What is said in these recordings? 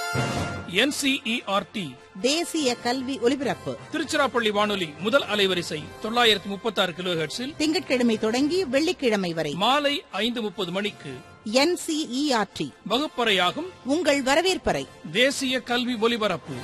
NCERT தேசிய கல்வி ஒலிபரப்பு திருச்சிராப்பள்ளி வானொலி முதல் அலைவரிசை தொள்ளாயிரத்தி முப்பத்தி ஆறு கிலோ திங்கட்கிழமை தொடங்கி வெள்ளிக்கிழமை வரை மாலை ஐந்து முப்பது மணிக்கு என்சிஇஆர்டி வகுப்பறையாகும் உங்கள் வரவேற்பறை தேசிய கல்வி ஒலிபரப்பு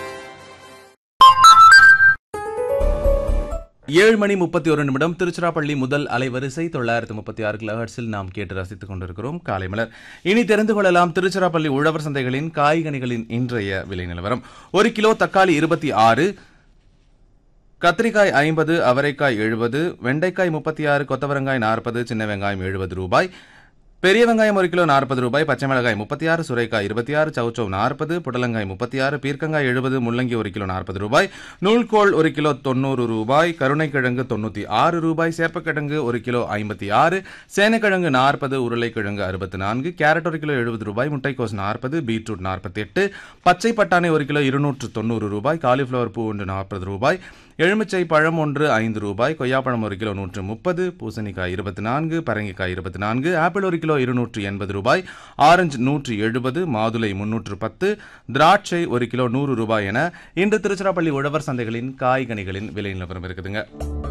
ஏழு மணி முப்பத்தி ஒரு நிமிடம் திருச்சிராப்பள்ளி முதல் அலைவரிசை தொள்ளாயிரத்து முப்பத்தி ஆறு கிலோஹர்ட்ஸில் நாம் கேட்டு ரசித்துக் கொண்டிருக்கிறோம் காலை மலர் இனி தெரிந்து கொள்ளலாம் திருச்சிராப்பள்ளி உழவர் சந்தைகளின் காய்கனிகளின் இன்றைய விலை நிலவரம் ஒரு கிலோ தக்காளி இருபத்தி ஆறு கத்திரிக்காய் ஐம்பது அவரைக்காய் எழுபது வெண்டைக்காய் முப்பத்தி ஆறு கொத்தவரங்காய் நாற்பது சின்ன வெங்காயம் எழுபது ரூபாய் பெரிய வெங்காயம் ஒரு கிலோ நாற்பது ரூபாய் பச்சை மிளகாய் முப்பத்தி ஆறு சுரைக்காய் இருபத்தி ஆறு சவுச்சவ் நாற்பது புடலங்காய் முப்பத்தி ஆறு பீர்க்கங்காய் எழுபது முள்ளங்கி ஒரு கிலோ நாற்பது ரூபாய் நூல்கோல் ஒரு கிலோ தொண்ணூறு ரூபாய் கருணைக்கிழங்கு தொண்ணூற்றி ஆறு ரூபாய் சேப்பக்கிழங்கு ஒரு கிலோ ஐம்பத்தி ஆறு சேனைக்கிழங்கு நாற்பது உருளைக்கிழங்கு அறுபத்தி நான்கு கேரட் ஒரு கிலோ எழுபது ரூபாய் முட்டைக்கோஸ் நாற்பது பீட்ரூட் நாற்பத்தி எட்டு பச்சை பட்டாணி ஒரு கிலோ இருநூற்று தொண்ணூறு ரூபாய் காலிஃப்ளவர் பூ ஒன்று நாற்பது ரூபாய் எலுமிச்சை பழம் ஒன்று ஐந்து ரூபாய் கொய்யாப்பழம் ஒரு கிலோ நூற்று முப்பது பூசணிக்காய் இருபத்தி நான்கு பரங்கிக்காய் இருபத்தி நான்கு ஆப்பிள் ஒரு கிலோ இருநூற்று எண்பது ரூபாய் ஆரஞ்சு நூற்று எழுபது மாதுளை முன்னூற்று பத்து திராட்சை ஒரு கிலோ நூறு ரூபாய் என இன்று திருச்சிராப்பள்ளி உழவர் சந்தைகளின் காய்கனிகளின் விலை நிலவரம் இருக்குதுங்க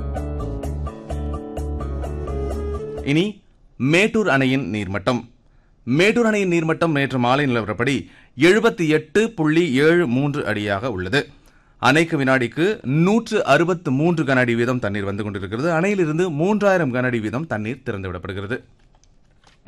இனி மேட்டூர் அணையின் நீர்மட்டம் மேட்டூர் அணையின் நீர்மட்டம் நேற்று மாலை நிலவரப்படி எழுபத்தி எட்டு புள்ளி ஏழு மூன்று அடியாக உள்ளது அணைக்கு வினாடிக்கு நூற்று அறுபத்து மூன்று கனஅடி வீதம் தண்ணீர் வந்து கொண்டிருக்கிறது அணையிலிருந்து மூன்றாயிரம் கனஅடி வீதம் தண்ணீர் திறந்துவிடப்படுகிறது